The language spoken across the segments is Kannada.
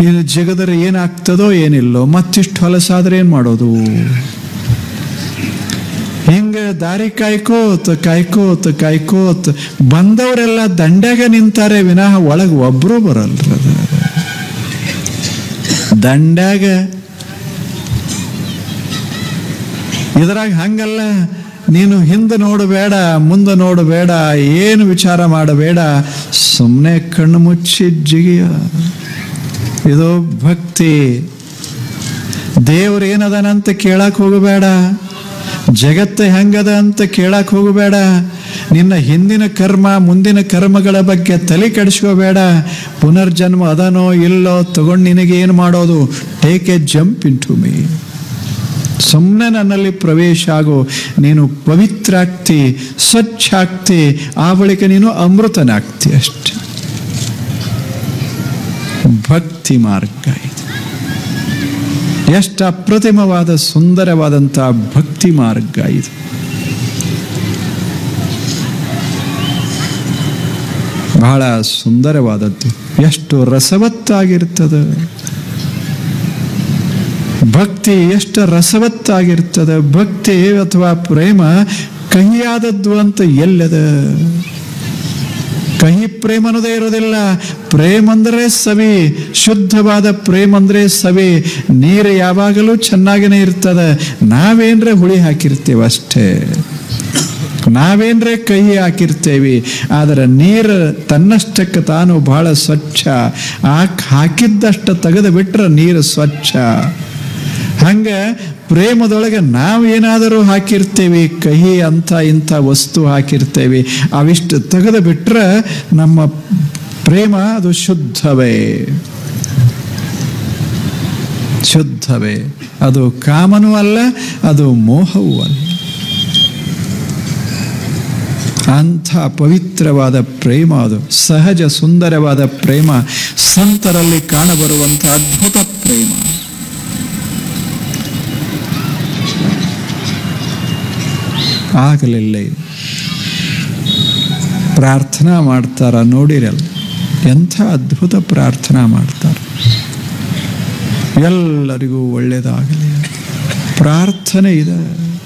ಏನು ಜಗದರೆ ಏನಾಗ್ತದೋ ಏನಿಲ್ಲೋ ಮತ್ತಿಷ್ಟು ಹೊಲಸಾದ್ರೆ ಏನು ಮಾಡೋದು ಹಿಂಗೆ ದಾರಿ ಕಾಯ್ಕೋತ್ ಕಾಯ್ಕೋತ್ ಕಾಯ್ಕೋತ್ ಬಂದವರೆಲ್ಲ ದಂಡ್ಯಾಗ ನಿಂತಾರೆ ವಿನಃ ಒಳಗೆ ಒಬ್ಬರು ಬರಲ್ರ ದಂಡ್ಯಾಗ ಇದ್ರಾಗ ಹಂಗಲ್ಲ ನೀನು ಹಿಂದೆ ನೋಡಬೇಡ ಮುಂದೆ ನೋಡಬೇಡ ಏನು ವಿಚಾರ ಮಾಡಬೇಡ ಸುಮ್ಮನೆ ಕಣ್ಣು ಮುಚ್ಚಿ ಜಿಗಿಯ ಇದು ಭಕ್ತಿ ದೇವ್ರು ಏನದನಂತ ಕೇಳಕ್ ಹೋಗಬೇಡ ಜಗತ್ತು ಹೆಂಗದ ಅಂತ ಕೇಳಕ್ ಹೋಗಬೇಡ ನಿನ್ನ ಹಿಂದಿನ ಕರ್ಮ ಮುಂದಿನ ಕರ್ಮಗಳ ಬಗ್ಗೆ ತಲೆ ಕೆಡಿಸ್ಕೋಬೇಡ ಪುನರ್ಜನ್ಮ ಅದನೋ ಇಲ್ಲೋ ತಗೊಂಡು ನಿನಗೆ ಏನು ಮಾಡೋದು take a jump into me ಸುಮ್ಮನೆ ನನ್ನಲ್ಲಿ ಪ್ರವೇಶ ಆಗು ನೀನು ಪವಿತ್ರ ಆಗ್ತಿ ಸ್ವಚ್ಛ ಆಗ್ತಿ ಆ ಬಳಿಕ ನೀನು ಅಮೃತನಾಗ್ತಿ ಅಷ್ಟೆ ಭಕ್ತಿ ಮಾರ್ಗ ಇದು ಎಷ್ಟು ಅಪ್ರತಿಮವಾದ ಸುಂದರವಾದಂಥ ಭಕ್ತಿ ಮಾರ್ಗ ಇದು ಬಹಳ ಸುಂದರವಾದದ್ದು ಎಷ್ಟು ರಸವತ್ತಾಗಿರ್ತದೆ ಭಕ್ತಿ ಎಷ್ಟು ರಸವತ್ತಾಗಿರ್ತದೆ ಭಕ್ತಿ ಅಥವಾ ಪ್ರೇಮ ಕಹಿಯಾದದ್ದು ಅಂತ ಎಲ್ಲದ ಕಹಿ ಪ್ರೇಮ ಅನ್ನೋದೇ ಇರೋದಿಲ್ಲ ಪ್ರೇಮ ಅಂದ್ರೆ ಸವಿ ಶುದ್ಧವಾದ ಪ್ರೇಮ ಅಂದ್ರೆ ಸವಿ ನೀರು ಯಾವಾಗಲೂ ಚೆನ್ನಾಗೇ ಇರ್ತದೆ ನಾವೇನ್ರೆ ಹುಳಿ ಹಾಕಿರ್ತೇವೆ ಅಷ್ಟೇ ನಾವೇನ್ರೆ ಕಹಿ ಹಾಕಿರ್ತೇವೆ ಆದರೆ ನೀರು ತನ್ನಷ್ಟಕ್ಕೆ ತಾನು ಬಹಳ ಸ್ವಚ್ಛ ಹಾಕ್ ಹಾಕಿದ್ದಷ್ಟು ತೆಗೆದು ಬಿಟ್ರೆ ನೀರು ಸ್ವಚ್ಛ ಹಂಗ ಪ್ರೇಮದೊಳಗೆ ನಾವೇನಾದರೂ ಹಾಕಿರ್ತೇವೆ ಕಹಿ ಅಂತ ಇಂಥ ವಸ್ತು ಹಾಕಿರ್ತೇವೆ ಅವಿಷ್ಟು ತೆಗೆದು ಬಿಟ್ರೆ ನಮ್ಮ ಪ್ರೇಮ ಅದು ಶುದ್ಧವೇ ಶುದ್ಧವೇ ಅದು ಕಾಮನೂ ಅಲ್ಲ ಅದು ಮೋಹವೂ ಅಲ್ಲ ಅಂಥ ಪವಿತ್ರವಾದ ಪ್ರೇಮ ಅದು ಸಹಜ ಸುಂದರವಾದ ಪ್ರೇಮ ಸಂತರಲ್ಲಿ ಕಾಣಬರುವಂಥ ಅದ್ಭುತ ಪ್ರೇಮ ಆಗಲಿಲ್ಲ ಇದು ಪ್ರಾರ್ಥನಾ ಮಾಡ್ತಾರ ನೋಡಿರಲ್ಲ ಎಂಥ ಅದ್ಭುತ ಪ್ರಾರ್ಥನಾ ಮಾಡ್ತಾರೆ ಎಲ್ಲರಿಗೂ ಒಳ್ಳೆಯದಾಗಲಿ ಪ್ರಾರ್ಥನೆ ಇದೆ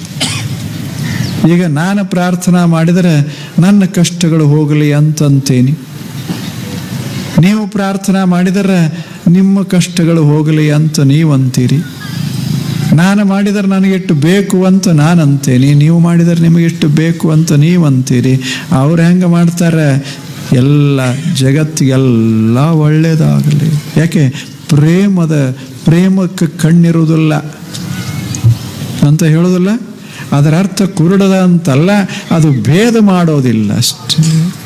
ಈಗ ನಾನು ಪ್ರಾರ್ಥನಾ ಮಾಡಿದರೆ ನನ್ನ ಕಷ್ಟಗಳು ಹೋಗಲಿ ಅಂತಂತೇನಿ ನೀವು ಪ್ರಾರ್ಥನಾ ಮಾಡಿದರೆ ನಿಮ್ಮ ಕಷ್ಟಗಳು ಹೋಗಲಿ ಅಂತ ನೀವಂತೀರಿ ನಾನು ಮಾಡಿದರೆ ನನಗೆಷ್ಟು ಬೇಕು ಅಂತ ನಾನು ಅಂತೇನೆ ನೀವು ಮಾಡಿದರೆ ನಿಮಗೆಷ್ಟು ಬೇಕು ಅಂತ ನೀವು ಅಂತೀರಿ ಅವ್ರು ಹೆಂಗೆ ಮಾಡ್ತಾರೆ ಎಲ್ಲ ಜಗತ್ತಿಗೆಲ್ಲ ಒಳ್ಳೆಯದಾಗಲಿ ಯಾಕೆ ಪ್ರೇಮದ ಪ್ರೇಮಕ್ಕೆ ಕಣ್ಣಿರುವುದಿಲ್ಲ ಅಂತ ಹೇಳೋದಿಲ್ಲ ಅದರ ಅರ್ಥ ಕುರುಡದ ಅಂತಲ್ಲ ಅದು ಭೇದ ಮಾಡೋದಿಲ್ಲ ಅಷ್ಟೇ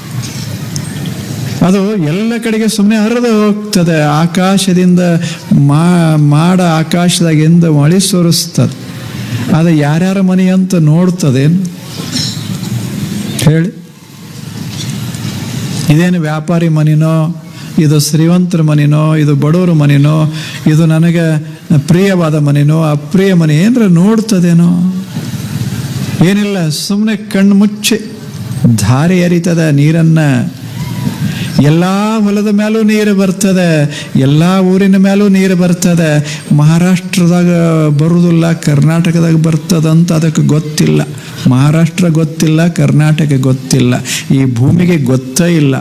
ಅದು ಎಲ್ಲ ಕಡೆಗೆ ಸುಮ್ಮನೆ ಹರಿದು ಹೋಗ್ತದೆ ಆಕಾಶದಿಂದ ಮಾ ಮಾಡ ಆಕಾಶದಾಗಿಂದ ಮಳೆ ಸುರಿಸ್ತದೆ ಅದು ಯಾರ್ಯಾರ ಮನೆ ಅಂತ ನೋಡ್ತದೇನು ಹೇಳಿ ಇದೇನು ವ್ಯಾಪಾರಿ ಮನಿನೋ ಇದು ಶ್ರೀಮಂತರ ಮನಿನೋ ಇದು ಬಡವರ ಮನಿನೋ ಇದು ನನಗೆ ಪ್ರಿಯವಾದ ಮನಿನೋ ಅಪ್ರಿಯ ಮನೆ ಏನರ ನೋಡ್ತದೇನೋ ಏನಿಲ್ಲ ಸುಮ್ಮನೆ ಕಣ್ಣು ಮುಚ್ಚಿ ಧಾರೆ ಎರಿತದ ನೀರನ್ನ ಎಲ್ಲ ಹೊಲದ ಮೇಲೂ ನೀರು ಬರ್ತದೆ ಎಲ್ಲ ಊರಿನ ಮೇಲೂ ನೀರು ಬರ್ತದೆ ಮಹಾರಾಷ್ಟ್ರದಾಗ ಬರುವುದಿಲ್ಲ ಕರ್ನಾಟಕದಾಗ ಬರ್ತದಂತ ಅದಕ್ಕೆ ಗೊತ್ತಿಲ್ಲ ಮಹಾರಾಷ್ಟ್ರ ಗೊತ್ತಿಲ್ಲ ಕರ್ನಾಟಕ ಗೊತ್ತಿಲ್ಲ ಈ ಭೂಮಿಗೆ ಗೊತ್ತೇ ಇಲ್ಲ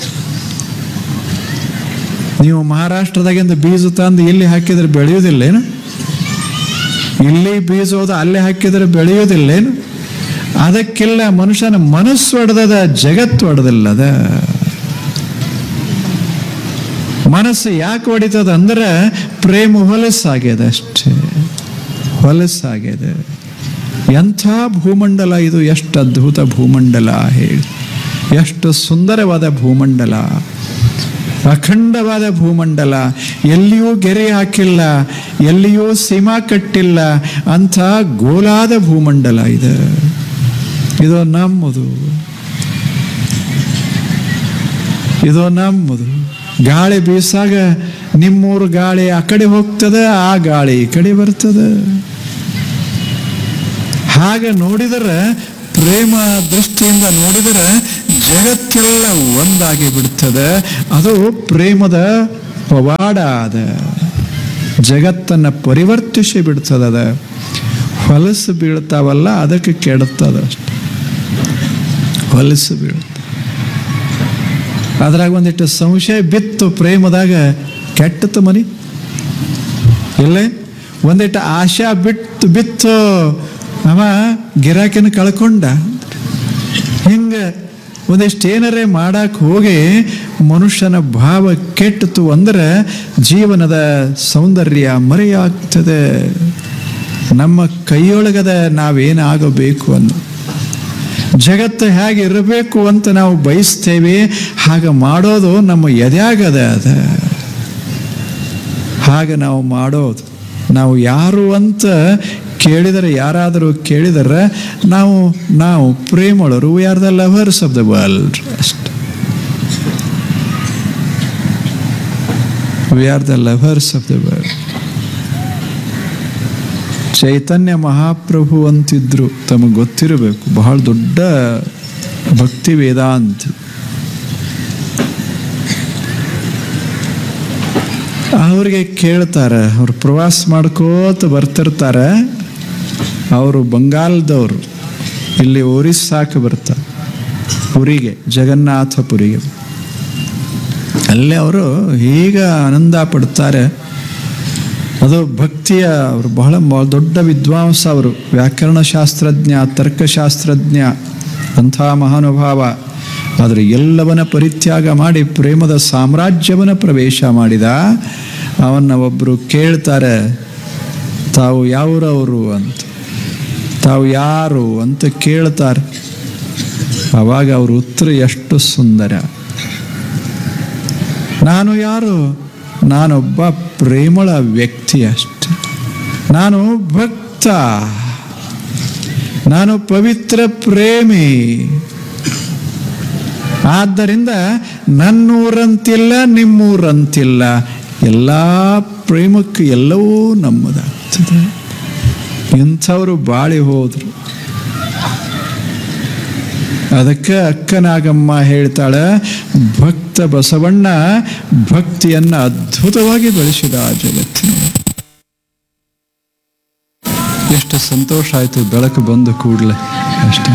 ನೀವು ಮಹಾರಾಷ್ಟ್ರದಾಗಿಂದ ಬೀಜ ತಂದು ಇಲ್ಲಿ ಹಾಕಿದ್ರೆ ಬೆಳೆಯುವುದಿಲ್ಲೇನು ಇಲ್ಲಿ ಬೀಜ ಹೋದ ಅಲ್ಲೇ ಹಾಕಿದ್ರೆ ಬೆಳೆಯುವುದಿಲ್ಲೇನು ಅದಕ್ಕೆಲ್ಲ ಮನುಷ್ಯನ ಮನಸ್ಸು ಒಡೆದದ ಜಗತ್ತು ಒಡೆದಿಲ್ಲದ ಮನಸ್ಸು ಯಾಕೆ ಹೊಡಿತದ ಅಂದ್ರೆ ಪ್ರೇಮ ಹೊಲಸಾಗ್ಯದ ಅಷ್ಟೇ ಹೊಲಸಾಗ್ಯದ ಎಂಥ ಭೂಮಂಡಲ ಇದು ಎಷ್ಟು ಅದ್ಭುತ ಭೂಮಂಡಲ ಹೇಳಿ ಎಷ್ಟು ಸುಂದರವಾದ ಭೂಮಂಡಲ ಅಖಂಡವಾದ ಭೂಮಂಡಲ ಎಲ್ಲಿಯೂ ಗೆರೆ ಹಾಕಿಲ್ಲ ಎಲ್ಲಿಯೂ ಸೀಮಾ ಕಟ್ಟಿಲ್ಲ ಅಂಥ ಗೋಲಾದ ಭೂಮಂಡಲ ಇದು ಇದು ನಮ್ಮದು ಇದು ನಮ್ಮದು ಗಾಳಿ ಬೀಸಾಗ ನಿಮ್ಮೂರು ಗಾಳಿ ಆ ಕಡೆ ಹೋಗ್ತದೆ ಆ ಗಾಳಿ ಈ ಕಡೆ ಬರ್ತದೆ ಹಾಗೆ ನೋಡಿದರೆ ಪ್ರೇಮ ದೃಷ್ಟಿಯಿಂದ ನೋಡಿದರೆ ಜಗತ್ತೆಲ್ಲ ಒಂದಾಗಿ ಬಿಡ್ತದೆ ಅದು ಪ್ರೇಮದ ಪವಾಡ ಅದ ಜಗತ್ತನ್ನು ಪರಿವರ್ತಿಸಿ ಬಿಡ್ತದದ ಹೊಲಸು ಬೀಳ್ತಾವಲ್ಲ ಅದಕ್ಕೆ ಕೆಡುತ್ತದ ಅಷ್ಟೆ ಹೊಲಸು ಬೀಳುತ್ತೆ ಅದ್ರಾಗ ಒಂದಿಟ್ಟು ಸಂಶಯ ಬಿತ್ತು ಪ್ರೇಮದಾಗ ಕೆಟ್ಟತು ಮನಿ ಇಲ್ಲೇ ಒಂದಿಟ್ಟು ಆಶಾ ಬಿಟ್ಟು ಬಿತ್ತು ಅವ ಗಿರಾಕಿನ ಕಳ್ಕೊಂಡ ಹಿಂಗ ಒಂದಿಷ್ಟು ಏನರೇ ಮಾಡಕ್ಕೆ ಹೋಗಿ ಮನುಷ್ಯನ ಭಾವ ಕೆಟ್ಟಿತು ಅಂದ್ರೆ ಜೀವನದ ಸೌಂದರ್ಯ ಮರೆಯಾಗ್ತದೆ ನಮ್ಮ ಕೈಯೊಳಗದ ನಾವೇನಾಗಬೇಕು ಅನ್ನೋ ಜಗತ್ತು ಹೇಗೆ ಇರಬೇಕು ಅಂತ ನಾವು ಬಯಸ್ತೇವೆ ಹಾಗೆ ಮಾಡೋದು ನಮ್ಮ ಎದೆಯಾಗದ ಅದ ಹಾಗೆ ನಾವು ಮಾಡೋದು ನಾವು ಯಾರು ಅಂತ ಕೇಳಿದರೆ ಯಾರಾದರೂ ಕೇಳಿದರೆ ನಾವು ನಾವು ಪ್ರೇಮಳರು we are the lovers of the world ಅಷ್ಟೆ we are the lovers of the world Chaitanya Mahaprabhu ಅಂತಿದ್ರು ತಮಗೆ ಗೊತ್ತಿರಬೇಕು ಬಹಳ ದೊಡ್ಡ ಭಕ್ತಿ ವೇದಾಂತಿ ಅವ್ರಿಗೆ ಕೇಳ್ತಾರೆ ಅವ್ರು ಪ್ರವಾಸ ಮಾಡ್ಕೋತ ಬರ್ತಿರ್ತಾರೆ ಅವರು ಬಂಗಾಲದವರು ಇಲ್ಲಿ ಒರಿಸ್ಸಾಕ್ಕೆ ಬರ್ತಾರೆ ಪುರಿಗೆ ಜಗನ್ನಾಥಪುರಿಗೆ ಅಲ್ಲೇ ಅವರು ಹೀಗೆ ಆನಂದ ಪಡ್ತಾರೆ ಅದು ಭಕ್ತಿಯ ಅವರು ಬಹಳ ಮ- ದೊಡ್ಡ ವಿದ್ವಾಂಸ ಅವರು ವ್ಯಾಕರಣ ಶಾಸ್ತ್ರಜ್ಞ ತರ್ಕಶಾಸ್ತ್ರಜ್ಞ ಅಂಥ ಮಹಾನುಭಾವ ಆದರೆ ಎಲ್ಲವನ್ನ ಪರಿತ್ಯಾಗ ಮಾಡಿ ಪ್ರೇಮದ ಸಾಮ್ರಾಜ್ಯವನ್ನ ಪ್ರವೇಶ ಮಾಡಿದ ಅವನ್ನ ಒಬ್ಬರು ಕೇಳ್ತಾರೆ ತಾವು ಯಾವ್ರವರು ಅಂತ ತಾವು ಯಾರು ಅಂತ ಕೇಳ್ತಾರೆ ಆವಾಗ ಅವ್ರ ಉತ್ತರ ಎಷ್ಟು ಸುಂದರ ನಾನು ಯಾರು ನಾನೊಬ್ಬ ಪ್ರೇಮಳ ವ್ಯಕ್ತಿ ಅಷ್ಟೆ ನಾನು ಭಕ್ತ ನಾನು ಪವಿತ್ರ ಪ್ರೇಮಿ ಆದ್ದರಿಂದ ನನ್ನೂರಂತಿಲ್ಲ ನಿಮ್ಮೂರಂತಿಲ್ಲ ಎಲ್ಲ ಪ್ರೇಮಕ್ಕೆ ಎಲ್ಲವೂ ನಮ್ಮದಾಗ್ತದೆ ಇಂಥವರು ಬಾಳಿ ಹೋದ್ರು ಅದಕ್ಕೆ ಅಕ್ಕನಾಗಮ್ಮ ಹೇಳ್ತಾಳೆ ಭಕ್ತ ಬಸವಣ್ಣ ಭಕ್ತಿಯನ್ನ ಅದ್ಭುತವಾಗಿ ಬೆಳೆಸಿದ ಆ ಜಗತ್ತಿನ ಎಷ್ಟು ಸಂತೋಷ ಆಯ್ತು ಬೆಳಕು ಬಂದು ಕೂಡಲೇ ಅಷ್ಟೇ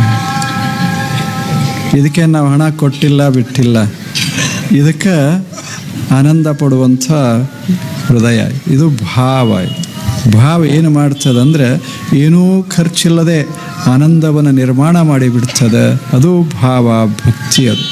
ಇದಕ್ಕೆ ನಾವು ಹಣ ಕೊಟ್ಟಿಲ್ಲ ಬಿಟ್ಟಿಲ್ಲ ಇದಕ್ಕೆ ಆನಂದ ಪಡುವಂಥ ಹೃದಯ ಇದು ಭಾವ ಇದು. ಭಾವ ಏನು ಮಾಡ್ತದಂದ್ರೆ ಏನೂ ಖರ್ಚಿಲ್ಲದೆ ಆನಂದವನ್ನು ನಿರ್ಮಾಣ ಮಾಡಿಬಿಡ್ತದೆ ಅದು ಭಾವ ಭಕ್ತಿ ಅದು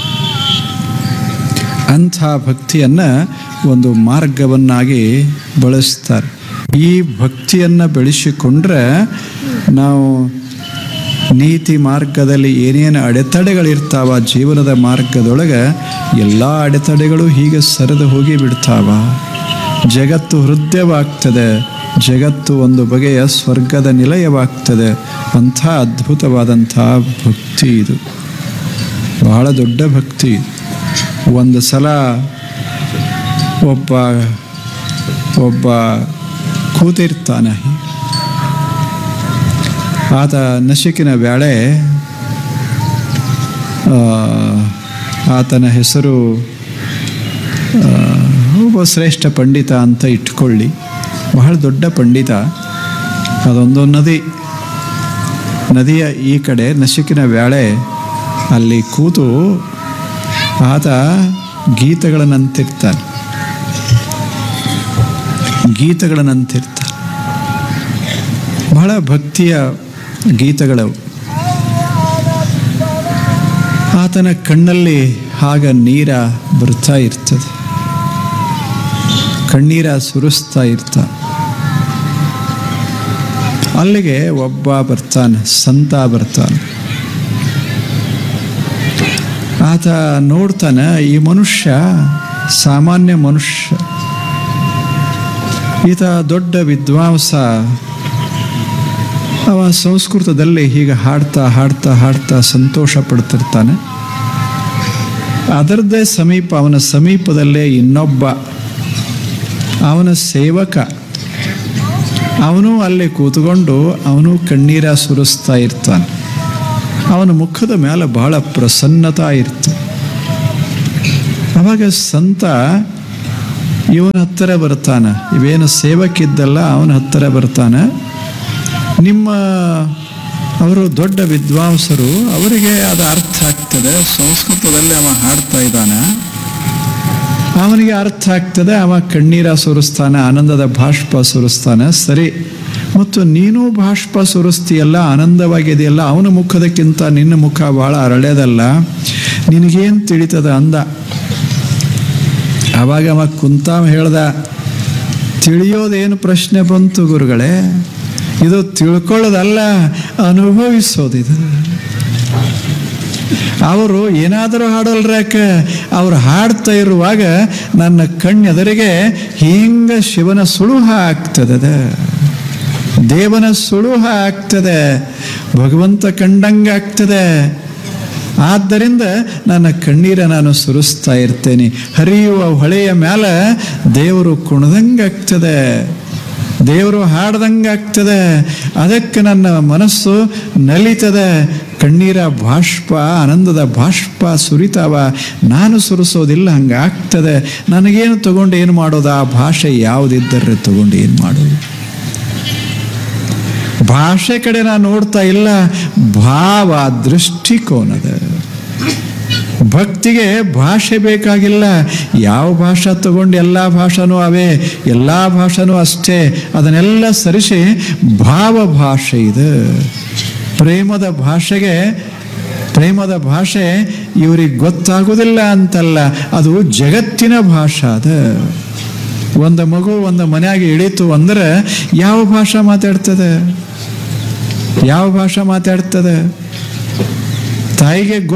ಅಂಥ ಭಕ್ತಿಯನ್ನು ಒಂದು ಮಾರ್ಗವನ್ನಾಗಿ ಬಳಸ್ತಾರೆ ಈ ಭಕ್ತಿಯನ್ನು ಬೆಳೆಸಿಕೊಂಡ್ರೆ ನಾವು ನೀತಿ ಮಾರ್ಗದಲ್ಲಿ ಏನೇನು ಅಡೆತಡೆಗಳಿರ್ತಾವ ಜೀವನದ ಮಾರ್ಗದೊಳಗೆ ಎಲ್ಲ ಅಡೆತಡೆಗಳು ಹೀಗೆ ಸರಿದು ಹೋಗಿ ಬಿಡ್ತಾವ ಜಗತ್ತು ಹೃದಯವಾಗ್ತದೆ ಜಗತ್ತು ಒಂದು ಬಗೆಯ ಸ್ವರ್ಗದ ನಿಲಯವಾಗ್ತದೆ ಅಂಥ ಅದ್ಭುತವಾದಂಥ ಭಕ್ತಿ ಇದು ಬಹಳ ದೊಡ್ಡ ಭಕ್ತಿ ಒಂದು ಸಲ ಒಬ್ಬ ಒಬ್ಬ ಕೂತಿರ್ತಾನೆ ಆತ ನಶಿಕಿನ ವೇಳೆ ಆ, ಆತನ ಹೆಸರು ಆ, ಒಬ್ಬ ಶ್ರೇಷ್ಠ ಪಂಡಿತ ಅಂತ ಇಟ್ಕೊಳ್ಳಿ ಬಹಳ ದೊಡ್ಡ ಪಂಡಿತ ಅದೊಂದು ನದಿ ನದಿಯ ಈ ಕಡೆ ನಶಿಕಿನ ವೇಳೆ ಅಲ್ಲಿ ಕೂತು ಆತ ಗೀತೆಗಳನ್ನಂತಿರ್ತಾನೆ ಗೀತೆಗಳನ್ನಂತಿರ್ತಾನೆ ಬಹಳ ಭಕ್ತಿಯ ಗೀತೆಗಳವು ಆತನ ಕಣ್ಣಲ್ಲಿ ಆಗ ನೀರ ಬರ್ತಾ ಇರ್ತದೆ ಕಣ್ಣೀರ ಸುರಿಸ್ತಾ ಇರ್ತ ಅಲ್ಲಿಗೆ ಒಬ್ಬ ಬರ್ತಾನೆ ಸಂತ ಬರ್ತಾನೆ ಆತ ನೋಡ್ತಾನೆ ಈ ಮನುಷ್ಯ ಸಾಮಾನ್ಯ ಮನುಷ್ಯ ಈತ ದೊಡ್ಡ ವಿದ್ವಾಂಸ ಅವ ಸಂಸ್ಕೃತದಲ್ಲಿ ಹೀಗೆ ಹಾಡ್ತಾ ಹಾಡ್ತಾ ಹಾಡ್ತಾ ಸಂತೋಷ ಪಡ್ತಿರ್ತಾನೆ ಅದರದ್ದೇ ಸಮೀಪ ಅವನ ಸಮೀಪದಲ್ಲೇ ಇನ್ನೊಬ್ಬ ಅವನ ಸೇವಕ ಅವನು ಅಲ್ಲಿ ಕೂತ್ಕೊಂಡು ಅವನು ಕಣ್ಣೀರ ಸುರಿಸ್ತಾ ಇರ್ತಾನೆ ಅವನ ಮುಖದ ಮೇಲೆ ಬಹಳ ಪ್ರಸನ್ನತಾ ಇರ್ತದೆ ಅವಾಗ ಸಂತ ಇವನ ಹತ್ತಿರ ಬರ್ತಾನ ಇವೇನು ಸೇವಕಿದ್ದಲ್ಲ ಅವನ ಹತ್ತಿರ ಬರ್ತಾನ ನಿಮ್ಮ ಅವರು ದೊಡ್ಡ ವಿದ್ವಾಂಸರು ಅವರಿಗೆ ಅದು ಅರ್ಥ ಆಗ್ತದೆ ಸಂಸ್ಕೃತದಲ್ಲಿ ಅವ ಹಾಡ್ತಾ ಇದ್ದಾನ ಅವನಿಗೆ ಅರ್ಥ ಆಗ್ತದೆ ಅವ ಕಣ್ಣೀರ ಸುರಿಸ್ತಾನೆ ಆನಂದದ ಬಾಷ್ಪ ಸುರಿಸ್ತಾನೆ ಸರಿ ಮತ್ತು ನೀನು ಬಾಷ್ಪ ಸುರಿಸ್ತೀಯಲ್ಲ ಆನಂದವಾಗಿದೆಯಲ್ಲ ಅವನ ಮುಖದಕ್ಕಿಂತ ನಿನ್ನ ಮುಖ ಬಹಳ ಅರಳ್ಯದಲ್ಲ ನಿನಗೇನು ತಿಳಿತದ ಅಂದ ಆವಾಗ ಅವ ಕುಂತಾಮ ಹೇಳ್ದ ತಿಳಿಯೋದೇನು ಪ್ರಶ್ನೆ ಬಂತು ಗುರುಗಳೇ ಇದು ತಿಳ್ಕೊಳ್ಳೋದಲ್ಲ ಅನುಭವಿಸೋದಿದು ಅವರು ಏನಾದರೂ ಹಾಡಲ್ರಾಕ ಅವ್ರು ಹಾಡ್ತಾ ಇರುವಾಗ ನನ್ನ ಕಣ್ಣೆದರಿಗೆ ಹಿಂಗ ಶಿವನ ಸುಳುಹ ಆಗ್ತದದ ದೇವನ ಸುಳುಹ ಆಗ್ತದೆ ಭಗವಂತ ಕಂಡಂಗಾಗ್ತದೆ ಆದ್ದರಿಂದ ನನ್ನ ಕಣ್ಣೀರ ನಾನು ಸುರಿಸ್ತಾ ಇರ್ತೇನೆ ಹರಿಯುವ ಹೊಳೆಯ ಮ್ಯಾಲ ದೇವರು ಕುಣದಂಗಾಗ್ತದೆ ದೇವರು ಹಾಡ್ದಂಗಾಗ್ತದೆ ಅದಕ್ಕೆ ನನ್ನ ಮನಸ್ಸು ನಲಿತದೆ ಕಣ್ಣೀರ ಬಾಷ್ಪ ಆನಂದದ ಬಾಷ್ಪ ಸುರಿತಾವ ನಾನು ಸುರಿಸೋದಿಲ್ಲ ಹಂಗೆ ಆಗ್ತದೆ ನನಗೇನು ತಗೊಂಡು ಏನು ಮಾಡೋದು ಆ ಭಾಷೆ ಯಾವುದಿದ್ದರೆ ತಗೊಂಡು ಏನು ಮಾಡೋದು ಭಾಷೆ ಕಡೆ ನಾನು ನೋಡ್ತಾ ಇಲ್ಲ ಭಾವ ದೃಷ್ಟಿಕೋನದ ಭಕ್ತಿಗೆ ಭಾಷೆ ಬೇಕಾಗಿಲ್ಲ ಯಾವ ಭಾಷಾ ತಗೊಂಡು ಎಲ್ಲ ಭಾಷಾನೂ ಅವೇ ಎಲ್ಲ ಭಾಷಾನೂ ಅಷ್ಟೇ ಅದನ್ನೆಲ್ಲ ಸರಿಸಿ ಭಾವ ಭಾಷೆ ಇದು ಪ್ರೇಮದ ಭಾಷೆಗೆ ಪ್ರೇಮದ ಭಾಷೆ ಇವ್ರಿಗೆ ಗೊತ್ತಾಗೋದಿಲ್ಲ ಅಂತಲ್ಲ ಅದು ಜಗತ್ತಿನ ಭಾಷೆ ಅದ ಒಂದು ಮಗು ಒಂದು ಮನೆಯಾಗ ಇಳೀತು ಅಂದ್ರೆ ಯಾವ ಭಾಷೆ ಮಾತಾಡ್ತದೆ ಯಾವ ಭಾಷೆ ಮಾತಾಡ್ತದೆ ತಾಯಿಗೆ